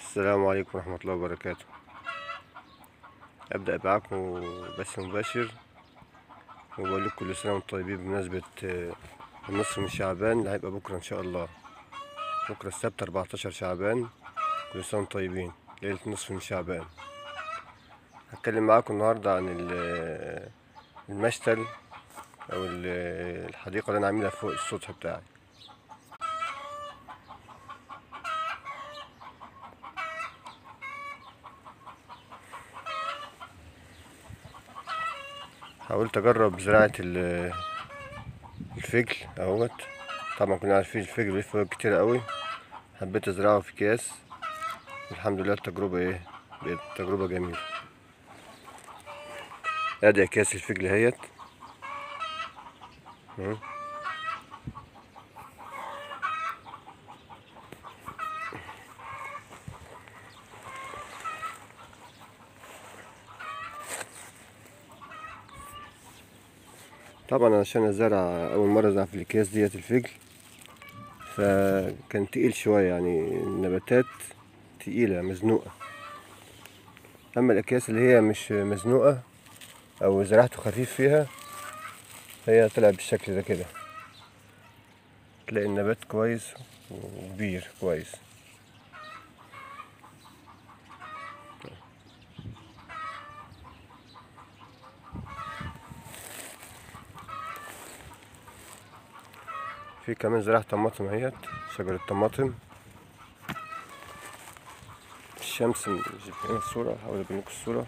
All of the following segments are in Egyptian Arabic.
السلام عليكم ورحمة الله وبركاته أبدأ معاكم بث مباشر وبقول لكم كل سنة وانتم طيبين بمناسبة آه، النصف من شعبان اللي هيبقى بكرة إن شاء الله بكرة السبت 14 شعبان كل سنة وانتم طيبين ليلة نصف من شعبان هتكلم معاكم النهاردة عن ال- المشتل أو ال- الحديقة اللي أنا عاملها فوق السطح بتاعي حاولت اجرب زراعة ال- الفجل اهوت طبعا كنا عارفين الفجل ليه فوائد كتير قوي حبيت ازرعه في اكياس الحمد لله التجربة ايه بقت تجربة جميلة ادي اكياس الفجل اهيت اهو. طبعا عشان ازرع اول مرة ازرع في الاكياس ديت الفجل فكان تقيل شوية يعني النباتات تقيلة مزنوقة اما الاكياس اللي هي مش مزنوقة او زرعته خفيف فيها هي طلع بالشكل ده كده تلاقي النبات كويس وكبير كويس في كمان زراعة طماطم اهيت شجرة طماطم الشمس جيب هنا الصورة هحاول اجيب لكم الصورة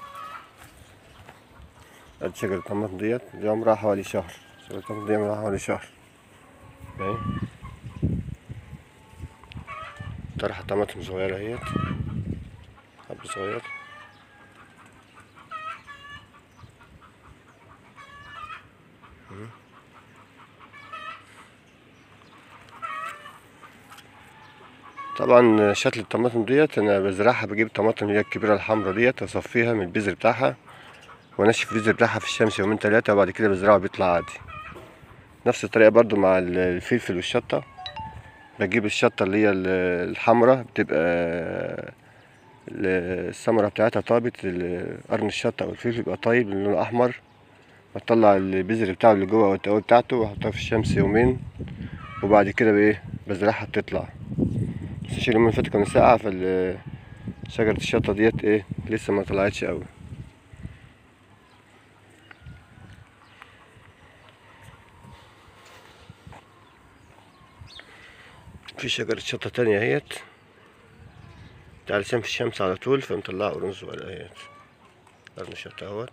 ادي شجرة الطماطم ديت دي عمرها حوالي شهر شجرة الطماطم دي عمرها حوالي شهر اهي طرحة طماطم صغيرة اهيت حب صغير طبعا شتل الطماطم ديت انا بزرعها بجيب الطماطم اللي هي الكبيره الحمرا ديت اصفيها من البذر بتاعها وانشف البذر بتاعها في الشمس يومين ثلاثه وبعد كده بزرعه بيطلع عادي نفس الطريقه برضو مع ال- الفلفل والشطه بجيب الشطه اللي هي ال- الحمرا بتبقى ال- الثمره بتاعتها طابت ال- قرن الشطه او الفلفل بيبقى طيب لونه احمر بطلع البذر بتاعه اللي جوه او التقوي بتاعته واحطها في الشمس يومين وبعد كده بايه بزرعها بتطلع بس الشيء اللي فاتت كان ساقعة فال شجرة الشطة ديت ايه لسه ما طلعتش قوي في شجرة شطة تانية اهيت ده علشان في الشمس على طول فمطلعة قرون صغيرة اهيت قرن الشطة اهوت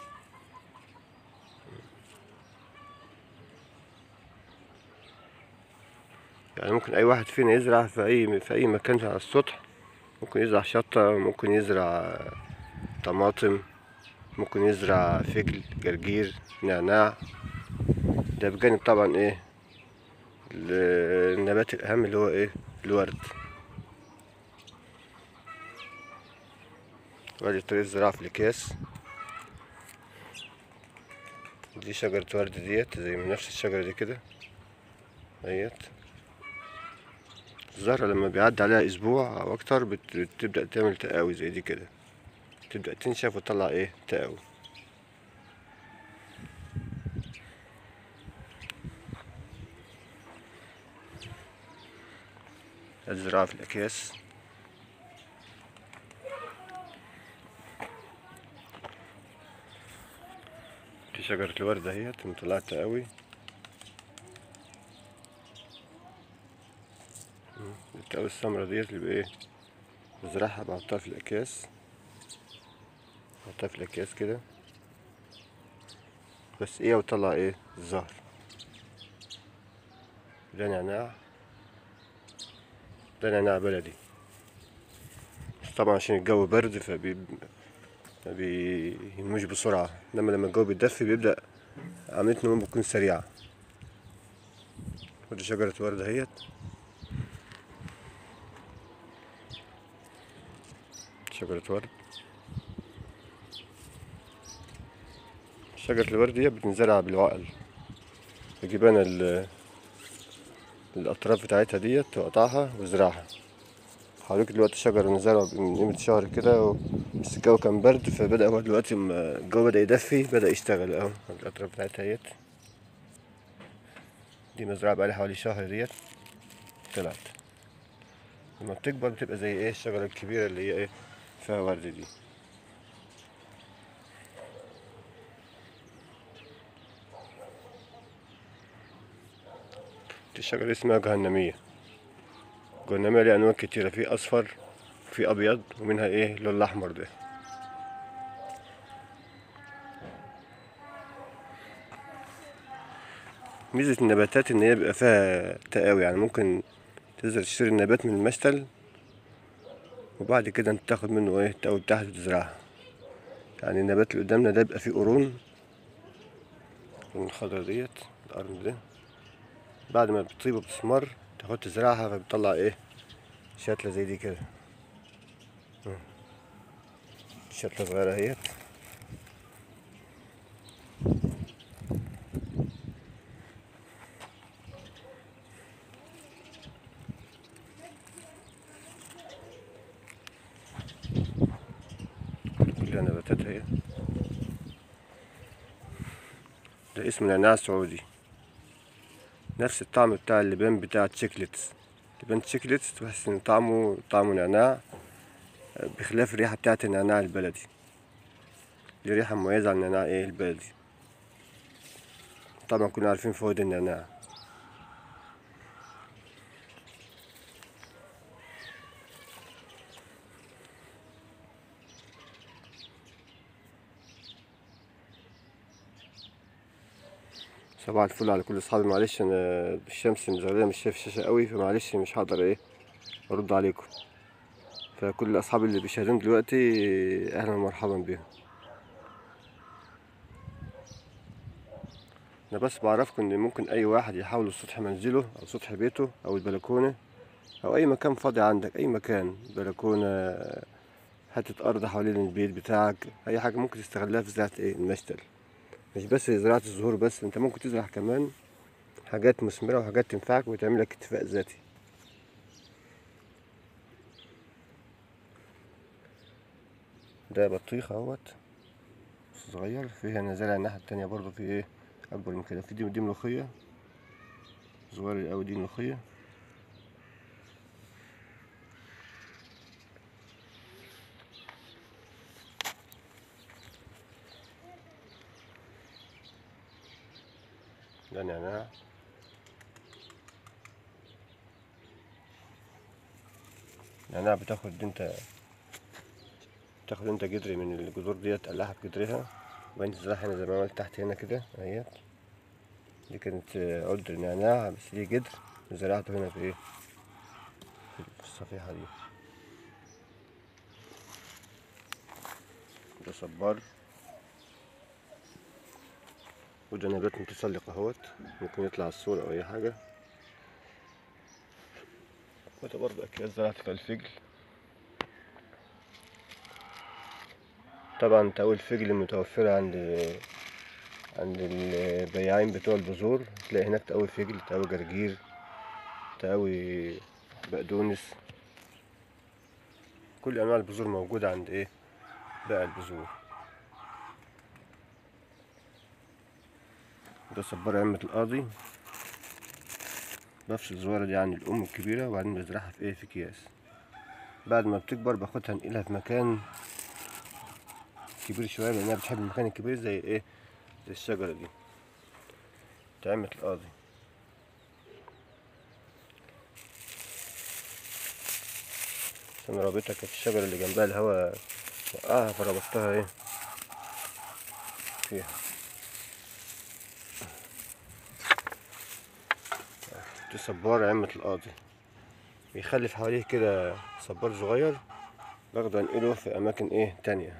يعني ممكن اي واحد فينا يزرع في اي في اي مكان على السطح ممكن يزرع شطة ممكن يزرع طماطم ممكن يزرع فجل جرجير نعناع ده بجانب طبعا ايه ال- النبات الاهم اللي هو ايه الورد وادي طريقة الزراعة في الاكياس دي شجرة ورد ديت زي من نفس الشجرة دي كده اهيت الزهرة لما بيعدي عليها أسبوع أو أكتر بت- بتبدأ تعمل تقاوي زي دي كده تبدأ تنشف وتطلع إيه تقاوي الزراعة في الأكياس دي شجرة الورد اهيت مطلعة تقاوي التقاوي السمرا ديت اللي بإيه بزرعها بحطها في الأكياس بحطها في الأكياس كده بس إيه وطلع إيه الزهر ده نعناع ده نعناع بلدي بس طبعا عشان الجو برد فبي ما بينموش بسرعة إنما لما الجو بيتدفي بيبدأ عملية النمو بتكون سريعة ودي شجرة ورد اهيت شجرة ورد شجرة الورد دي بتنزرع بالعقل بجيب انا ال- الاطراف بتاعتها ديت واقطعها وازرعها حواليك دلوقتي شجر زرع من قيمة شهر كده و- بس الجو كان برد فبدأ هو دلوقتي ما الجو بدأ يدفي بدأ يشتغل اهو الأطراف بتاعتها اهيت دي مزرعة بقالها حوالي شهر ديت طلعت لما بتكبر بتبقى زي ايه الشجرة الكبيرة اللي هي ايه فيها ورد دي دي الشجرة اسمها جهنمية جهنمية ليها أنواع كتيرة في أصفر في أبيض ومنها إيه اللون الأحمر ده ميزة النباتات إن هي بيبقى فيها تقاوي يعني ممكن تنزل تشتري النبات من المشتل وبعد كده انت تاخد منه ايه التقوي بتاعته وتزرعها يعني النبات اللي قدامنا ده بيبقى فيه قرون القرون الخضرا ديت القرن ده بعد ما بتطيب وبتسمر تاخد تزرعها فبتطلع ايه شتلة زي دي كده مم. شتلة صغيرة اهيت كلها نباتات اهي ده اسمه نعناع سعودي نفس الطعم بتاع اللبان بتاع تشيكلتس لبان تشيكلتس تحس ان طعمه طعمه نعناع بخلاف الريحة بتاعة النعناع البلدي دي ريحة مميزة عن النعناع ايه البلدي طبعا كلنا عارفين فوائد النعناع صباح الفل على كل اصحابي معلش انا الشمس مزغلله مش شايف الشاشه قوي فمعلش مش هقدر ايه ارد عليكم فكل اصحابي اللي بيشاهدوني دلوقتي اهلا ومرحبا بيهم انا بس بعرفكم ان ممكن اي واحد يحاول سطح منزله او سطح بيته او البلكونه او اي مكان فاضي عندك اي مكان بلكونه حته ارض حوالين البيت بتاعك اي حاجه ممكن تستغلها في زراعه ايه المشتل مش بس زراعة الزهور بس انت ممكن تزرع كمان حاجات مثمرة وحاجات تنفعك وتعمل لك اكتفاء ذاتي ده بطيخ اهوت صغير فيه انا زارع الناحية التانية برضو في ايه اكبر من كده في دي دي ملوخية صغيرة اوي دي ملوخية ده نعناع نعناع بتاخد انت تاخد انت جدر من الجذور ديت تقلعها بجدرها وبعدين تزرعها هنا زي ما عملت تحت هنا كده اهيت دي كانت عود النعناع بس ليه جدر زرعته هنا في ايه في الصفيحة دي ده صبار وده نبات متسلق اهوت ممكن يطلع على الصورة او اي حاجة وده برضه اكياس زرعت في الفجل طبعا تقوي الفجل المتوفرة عند عند البياعين بتوع البذور تلاقي هناك تقوي فجل تقوي جرجير تقوي بقدونس كل انواع البذور موجودة عند ايه بقى البذور ده صبار عمة القاضي بفصل الزوارة دي عن الأم الكبيرة وبعدين بزرعها في إيه في أكياس بعد ما بتكبر باخدها انقلها في مكان كبير شوية لأنها بتحب المكان الكبير زي إيه زي الشجرة دي بتاع عمة القاضي عشان رابطها كانت الشجرة اللي جنبها الهوا وقعها فربطتها إيه فيها دي صبار عمة القاضي بيخلف حواليه كده صبار صغير باخده انقله في اماكن ايه تانية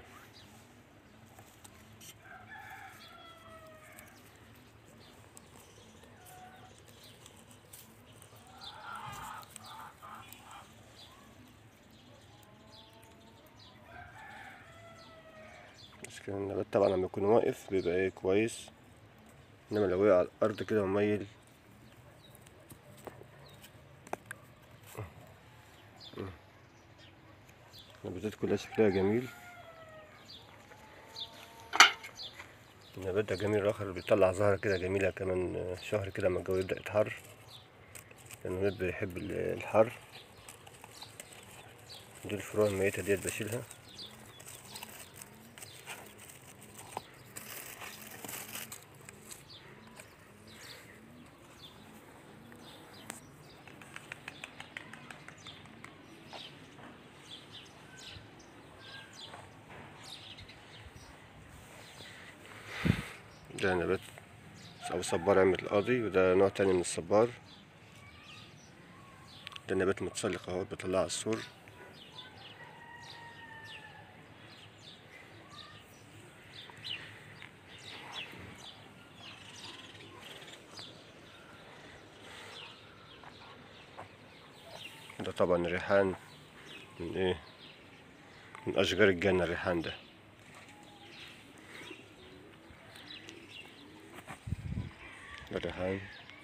بس كده النبات طبعا لما يكون واقف بيبقى ايه كويس انما لو وقع على الارض كده وميل النباتات كلها شكلها جميل النبات ده جميل اخر بيطلع زهرة كده جميلة كمان شهر كده لما الجو يبدأ يتحر لأن النبات بيحب ال- الحر دي الفروع الميتة ديت بشيلها ده نبات أو صبار عمة القاضي وده نوع تاني من الصبار ده نبات متسلق اهو بيطلع السور ده طبعا ريحان من ايه من اشجار الجنة الريحان ده ده ريحان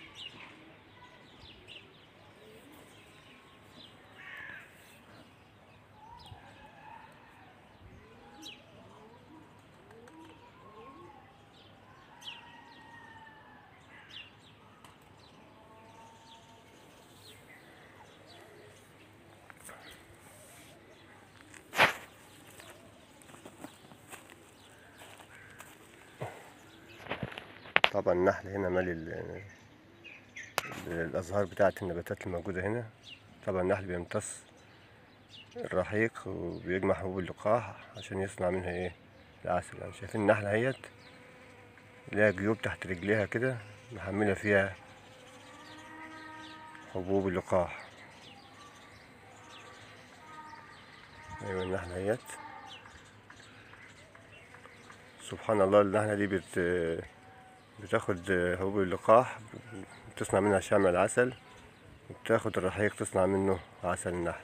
طبعا النحل هنا مالي ال- الأزهار بتاعة النباتات الموجودة هنا طبعا النحل بيمتص الرحيق وبيجمع حبوب اللقاح عشان يصنع منها ايه العسل يعني شايفين النحلة اهيت ليها جيوب تحت رجليها كده محملة فيها حبوب اللقاح ايوه النحلة اهيت سبحان الله النحلة دي بت بتاخد حبوب اللقاح بتصنع منها شمع العسل وبتاخد الرحيق تصنع منه عسل النحل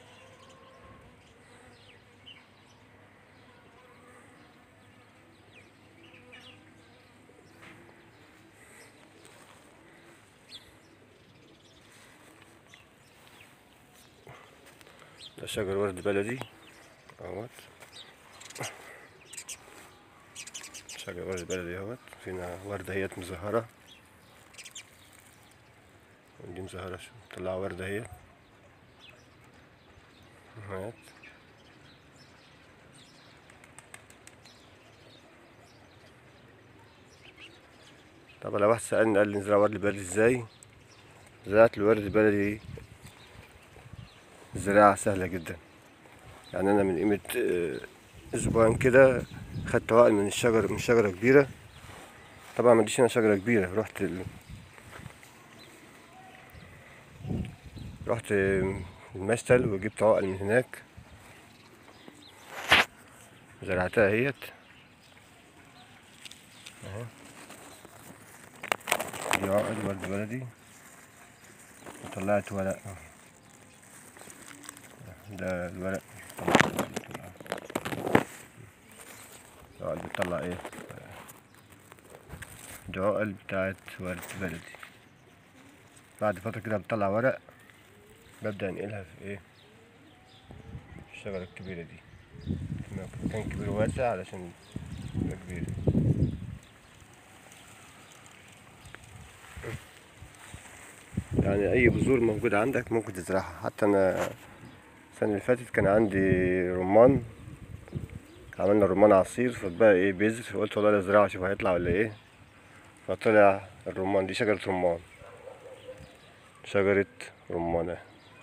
ده شجر ورد بلدي اهوت شجر ورد بلدي اهوت فينا وردة اهيت مزهرة ودي مزهرة شو مطلعة وردة اهيت اهيت طبعا لو واحد سألني قال لي نزرع ورد بلدي ازاي زراعة الورد البلدي زراعة سهلة جدا يعني أنا من قيمة آه، أسبوعين كده خدت عقل من الشجر من شجرة كبيرة طبعا ما عنديش هنا شجرة كبيرة رحت ال... رحت المشتل وجبت عقل من هناك زرعتها اهيت اهو دي عقل ورد بلدي وطلعت ورق ده الورق العقل بتطلع ايه دي عقل بتاعت ورد بلدي بعد فترة كده بتطلع ورق ببدأ انقلها في ايه في الشجرة الكبيرة دي في مكان كبير واسع علشان تبقى كبيرة يعني اي بذور موجودة عندك ممكن تزرعها حتى انا السنة اللي فاتت كان عندي رمان عملنا رمان عصير فبقى ايه بذر فقلت والله ازرعه اشوف هيطلع ولا ايه فطلع الرمان دي شجرة رمان شجرة رمانة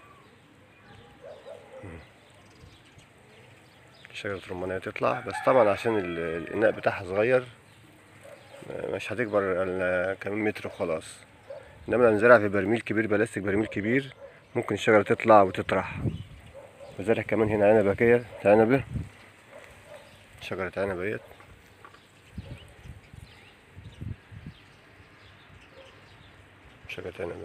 شجرة رمانية تطلع بس طبعا عشان ال- الإناء بتاعها صغير مش هتكبر إلا كام متر وخلاص إنما لو نزرعها في برميل كبير بلاستيك برميل كبير ممكن الشجرة تطلع وتطرح وزرع كمان هنا عنبة كده عنبة شجرة عنبة اهيت شجرة عنبة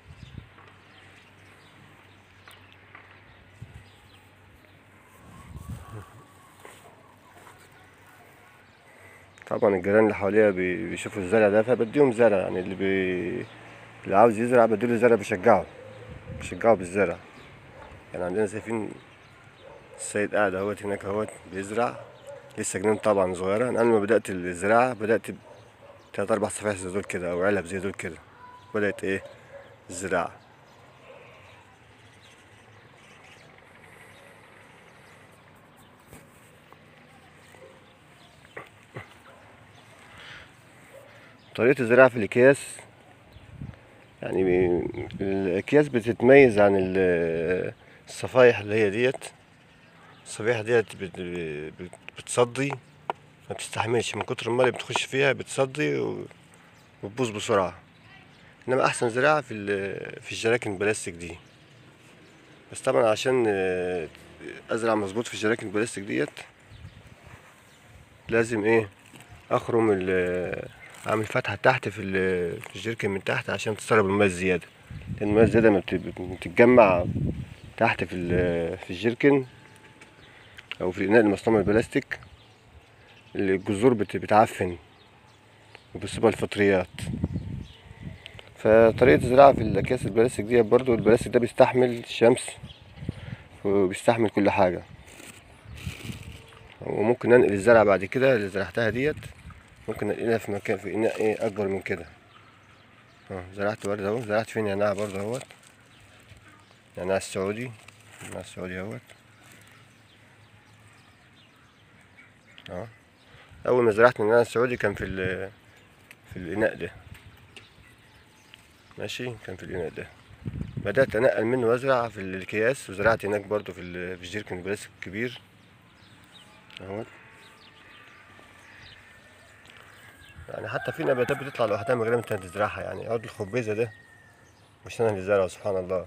طبعا الجيران اللي حواليا بي- بيشوفوا الزرع ده فبديهم زرع يعني اللي بي... اللي عاوز يزرع بديله زرع بشجعه بشجعه بالزرع يعني عندنا شايفين السيد قاعد اهوت هناك اهوت بيزرع لسه جنين طبعا صغيرة أنا لما بدأت الزراعة بدأت تلات أربع صفائح زي دول كده أو علب زي دول كده بدأت إيه الزراعة طريقة الزراعة في الأكياس يعني بي- الأكياس بتتميز عن ال- الصفايح اللي هي ديت الصفيحة ديت بت- بت- بتصدي ما بتستحملش من كتر المية اللي بتخش فيها بتصدي و- وتبوظ بسرعة إنما أحسن زراعة في ال- في الجراكن البلاستيك دي بس طبعا عشان آه، أزرع مظبوط في الجراكن البلاستيك ديت لازم إيه أخرم ال أعمل فتحة تحت في ال- في الجيركن من تحت عشان تسرب المية الزيادة لأن المية الزيادة لما بت- بتتجمع تحت في ال- في الجيركن أو في الإناء المصنوع من البلاستيك الجذور بت- بتعفن وبتصيبها الفطريات فطريقة الزراعة في الأكياس البلاستيك دي برضو البلاستيك ده بيستحمل الشمس وبيستحمل كل حاجة وممكن ننقل الزرعة بعد كده اللي زرعتها ديت ممكن ننقلها في مكان في إناء إيه أكبر من كده اه زرعت ورد أهو زرعت فيه نعناع برضه أهوت نعناع السعودي نعناع السعودي أهوت اه أول ما زرعت النعناع السعودي كان في ال في الإناء ده ماشي كان في الإناء ده بدأت أنقل منه وأزرع في الأكياس وزرعت هناك برضه في ال- في الجيركن البلاستيك الكبير أهوت يعني حتى في نباتات بتطلع لوحدها من غير ما انت تزرعها يعني عود الخبيزة ده مش انا اللي زارعه سبحان الله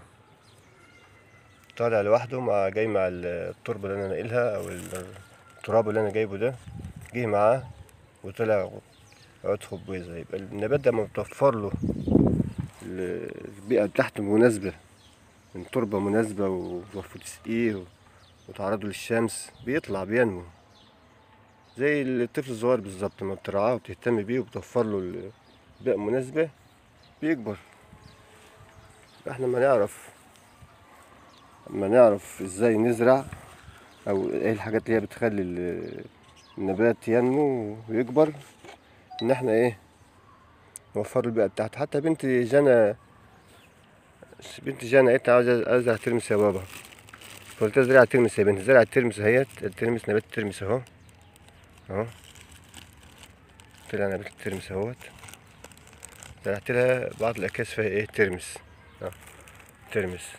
طالع لوحده مع جاي مع ال- التربة اللي انا ناقلها او ال- التراب اللي انا جايبه ده جه معاه وطلع عود خبيزة يبقى النبات ده لما بتوفر له ال- البيئة بتاعته مناسبة من تربة مناسبة وتوفر تسقيه وتعرضه للشمس بيطلع بينمو زي الطفل الصغير بالظبط لما بترعاه وتهتم بيه وبتوفر له بيئة مناسبة بيكبر احنا ما نعرف ما نعرف ازاي نزرع او ايه الحاجات اللي هي بتخلي ال- النبات ينمو ويكبر ان احنا ايه نوفر له البيئة بتاعته حتى بنتي جنى بنتي جنى قالت لي عاوزة ازرع ترمس يا بابا قلت لها زرع ترمس يا بنتي زرع الترمس اهيت الترمس نبات الترمس اهو اهو طلع نبات الترمس اهوت زرعت لها بعض الاكياس فيها ايه ترمس اه ترمس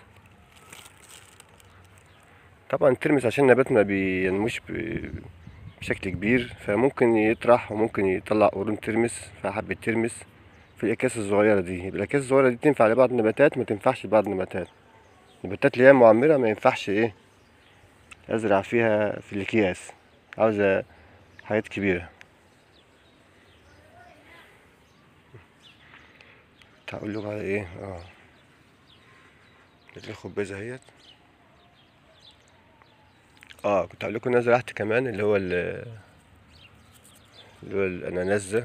طبعا الترمس عشان النبات ما بينموش ب- بشكل كبير فممكن يطرح وممكن يطلع قرون ترمس فيها حبة ترمس في الأكياس الصغيرة دي يبقى الأكياس الصغيرة دي تنفع لبعض النباتات ما تنفعش لبعض النباتات النباتات اللي هي معمرة ما ينفعش ايه أزرع فيها في الأكياس عاوزة حاجات كبيرة هقول لكم على ايه اه دي الخبازة اهيت اه كنت هقول لكم ان انا زرعت كمان اللي هو ال- اللي هو الاناناس ده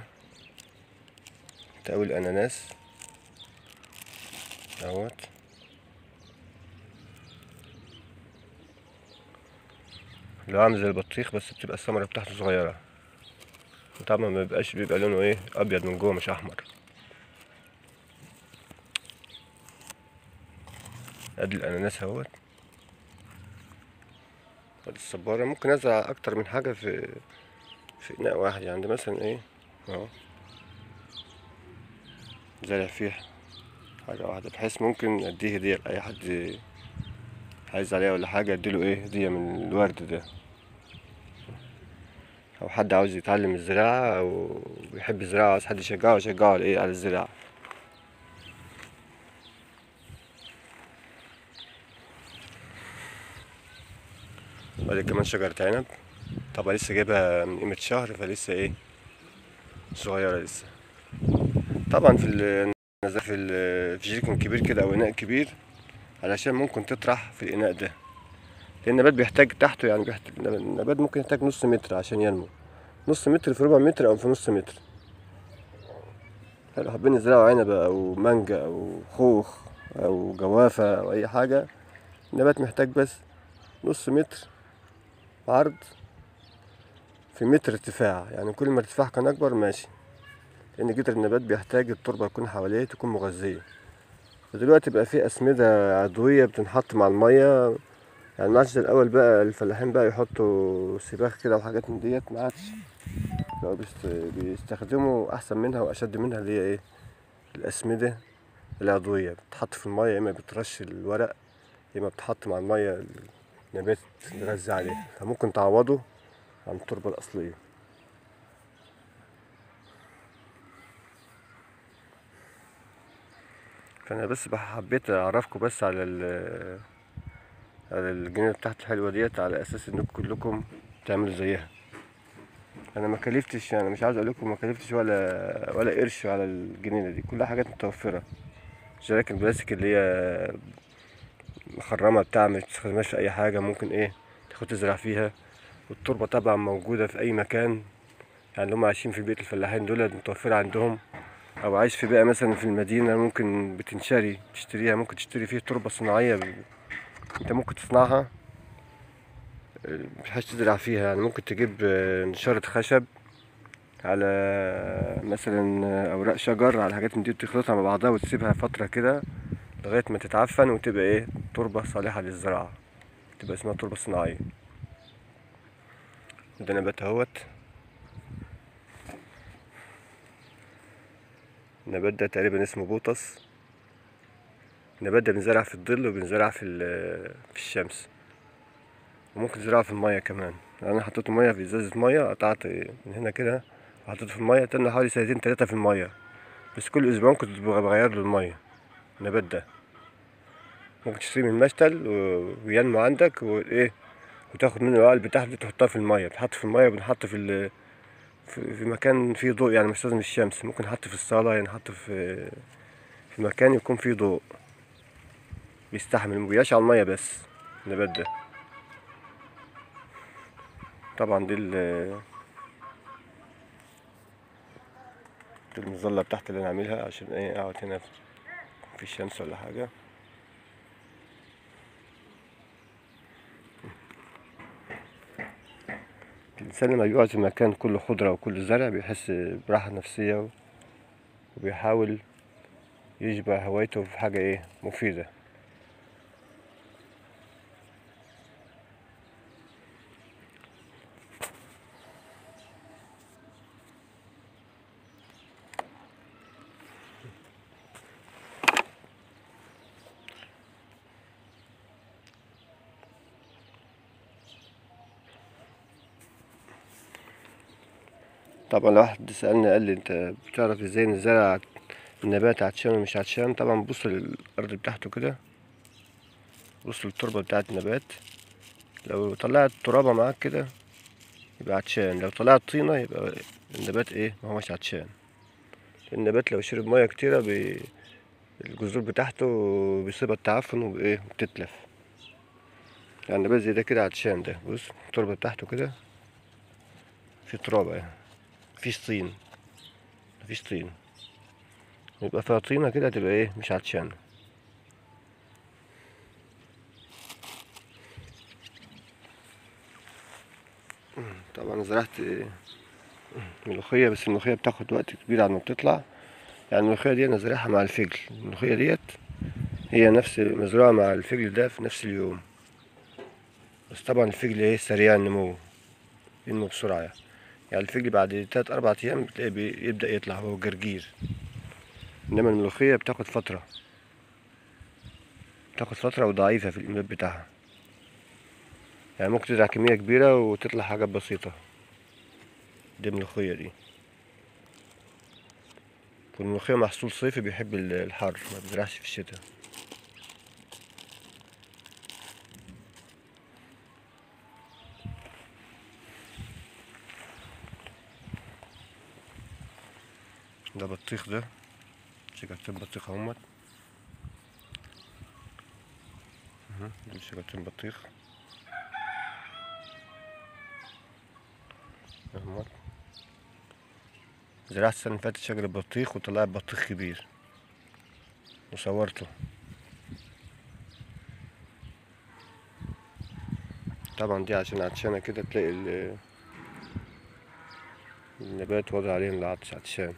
تقول الاناناس اهوت اللي هو عامل زي البطيخ بس بتبقى الثمرة بتاعته صغيرة طبعا ما بيبقاش بيبقى لونه ايه ابيض من جوه مش احمر ادي الاناناس اهوت ادي الصبارة ممكن ازرع اكتر من حاجة في في اناء واحد يعني ده مثلا ايه اهو زارع فيه حاجة واحدة بحيث ممكن اديه هدية لأي حد عايز عليها ولا حاجة اديله ايه هدية من الورد ده او حد عاوز يتعلم الزراعة او بيحب الزراعة عايز حد يشجعه يشجعه على ايه على الزراعة وادي كمان شجرة عنب طبعا لسه جايبها من قيمة شهر فلسه ايه صغيرة لسه طبعا في ال في ال في جيركن كبير كده او اناء كبير علشان ممكن تطرح في الاناء ده لان النبات بيحتاج تحته يعني بيحتاج النبات ممكن يحتاج نص متر عشان ينمو نص متر في ربع متر او في نص متر لو حابين يزرعوا عنبة او مانجا او خوخ او جوافة او اي حاجة النبات محتاج بس نص متر عرض في متر ارتفاع يعني كل ما ارتفاع كان اكبر ماشي لان جذر النبات بيحتاج التربه تكون حواليه تكون مغذيه فدلوقتي بقى في اسمده عضويه بتنحط مع الميه يعني ما عادش زي الاول بقى الفلاحين بقى يحطوا سباخ كده وحاجات من ديت ما عادش بقوا بيست- بيستخدموا احسن منها واشد منها اللي هي ايه الاسمده العضويه بتتحط في الميه يا اما بترش الورق يا اما بتحط مع الميه النبات يتغذى عليه فممكن تعوضه عن التربه الاصليه فانا بس بح- حبيت اعرفكم بس على ال على الجنينه بتاعتي الحلوه ديت على اساس انكم كلكم تعملوا زيها انا ما كلفتش يعني مش عاوز اقول لكم ما كلفتش ولا ولا قرش على الجنينه دي كلها حاجات متوفره جراكن البلاستيك اللي هي مخرمه بتاع ما تستخدمهاش في اي حاجه ممكن ايه تاخد تزرع فيها والتربه طبعا موجوده في اي مكان يعني اللي هم عايشين في بيئه الفلاحين دول متوفره عندهم او عايش في بيئه مثلا في المدينه ممكن بتنشري تشتريها ممكن تشتري فيه تربه صناعيه ب... انت ممكن تصنعها آه، بحيث تزرع فيها يعني ممكن تجيب آه، نشارة خشب على مثلا آه، اوراق شجر على حاجات من دي تخلطها مع بعضها وتسيبها فترة كده لغاية ما تتعفن وتبقى ايه تربة صالحة للزراعة تبقى اسمها تربة صناعية ده نبات اهوت النبات ده تقريبا اسمه بوطس النبات ده بنزرع في الظل وبنزرع في ال- في الشمس وممكن تزرعه في المية كمان انا حطيته مية في ازازة مية قطعت من هنا كده وحطيته في المية تنى حوالي سنتين تلاتة في المية بس كل اسبوع كنت بغير له المية النبات ده ممكن تشتريه من المشتل و- وينمو عندك وايه وتاخد منه العقل بتاعته تحطها في المية بتحط في المية وبنحط في ال في في مكان فيه ضوء يعني مش لازم الشمس ممكن نحط في الصالة يعني نحط في في مكان يكون فيه ضوء بيستحمل مبيبقاش على المية بس النبات ده طبعا دي ال دي المظلة بتاعتي اللي انا عاملها عشان ايه اقعد هنا في- في الشمس ولا حاجة الإنسان لما بيقعد في مكان كله خضرة وكله زرع بيحس براحة نفسية وبيحاول يشبع هوايته في حاجة ايه مفيدة طبعا لو واحد سألني قال لي انت بتعرف ازاي ان الزرع النبات عطشان ولا مش عطشان طبعا بص للأرض بتاعته كده بص للتربة بتاعت النبات لو طلعت ترابة معاك كده يبقى عطشان لو طلعت طينة يبقى النبات ايه ما هوش عطشان النبات لو شرب مية كتيرة بي... الجذور بتاعته بيصيبها التعفن وبايه بتتلف يعني النبات زي ده كده عطشان ده بص التربة بتاعته كده في ترابة يعني مفيش طين مفيش طين يبقى فيها طينة كده تبقى ايه مش عطشانة طبعا زرعت ملوخية بس الملوخية بتاخد وقت كبير على ما بتطلع يعني الملوخية دي أنا زارعها مع الفجل الملوخية ديت هي نفس مزروعة مع الفجل ده في نفس اليوم بس طبعا الفجل ايه سريع النمو ينمو بسرعة يعني. يعني الفجل بعد تلات أربع أيام بتلاقيه بيبدأ يطلع هو جرجير إنما الملوخية بتاخد فترة بتاخد فترة وضعيفة في الإنبات بتاعها يعني ممكن تزرع كمية كبيرة وتطلع حاجات بسيطة دي الملوخية دي والملوخية محصول صيفي بيحب ال- الحر ما بيزرعش في الشتاء ده بطيخ ده شجرتين بطيخ اهمت اهو، دول شجرتين بطيخ اهمت زرعت السنة اللي فاتت شجرة بطيخ وطلعت بطيخ كبير وصورته طبعا دي عشان عطشانة كده تلاقي ال- النبات وضع عليه العطش عطشان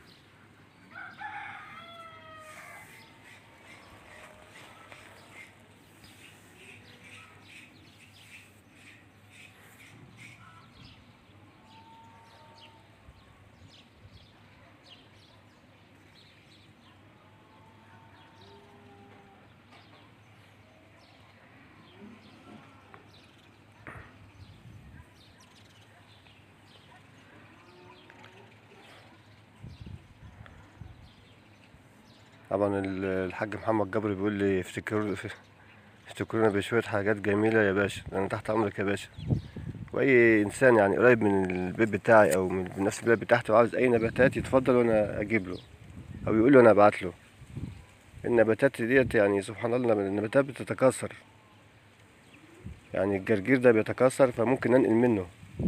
طبعا ال- الحاج محمد جبر بيقول لي افتكروا افتكرونا بشوية حاجات جميلة يا باشا أنا تحت أمرك يا باشا وأي إنسان يعني قريب من البيت بتاعي أو من من نفس البلد بتاعته وعاوز أي نباتات يتفضل وأنا أجيب له أو يقول له أنا أبعت له النباتات ديت يعني سبحان الله النباتات بتتكاثر يعني الجرجير ده بيتكاثر فممكن ننقل منه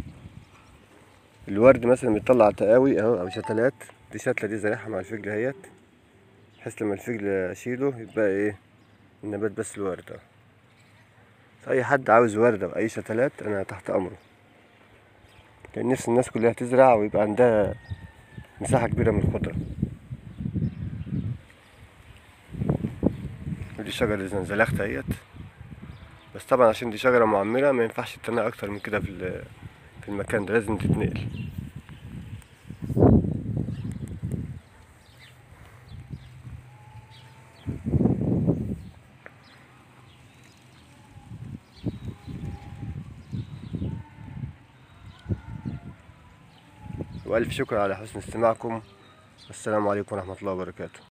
الورد مثلا بيطلع تقاوي اهو او شتلات دي شتله دي زارعها مع الفجل اهيت بحيث لما الفجل اشيله يبقى ايه النبات بس الورد اهو فاي حد عاوز ورده واي شتلات انا تحت امره كان نفس الناس كلها تزرع ويبقى عندها مساحه كبيره من الخضره ودي شجره زنزلخت اهيت بس طبعا عشان دي شجره معمره ما ينفعش تتنقل اكتر من كده في ال- في المكان ده لازم تتنقل وألف شكر على حسن استماعكم السلام عليكم ورحمة الله وبركاته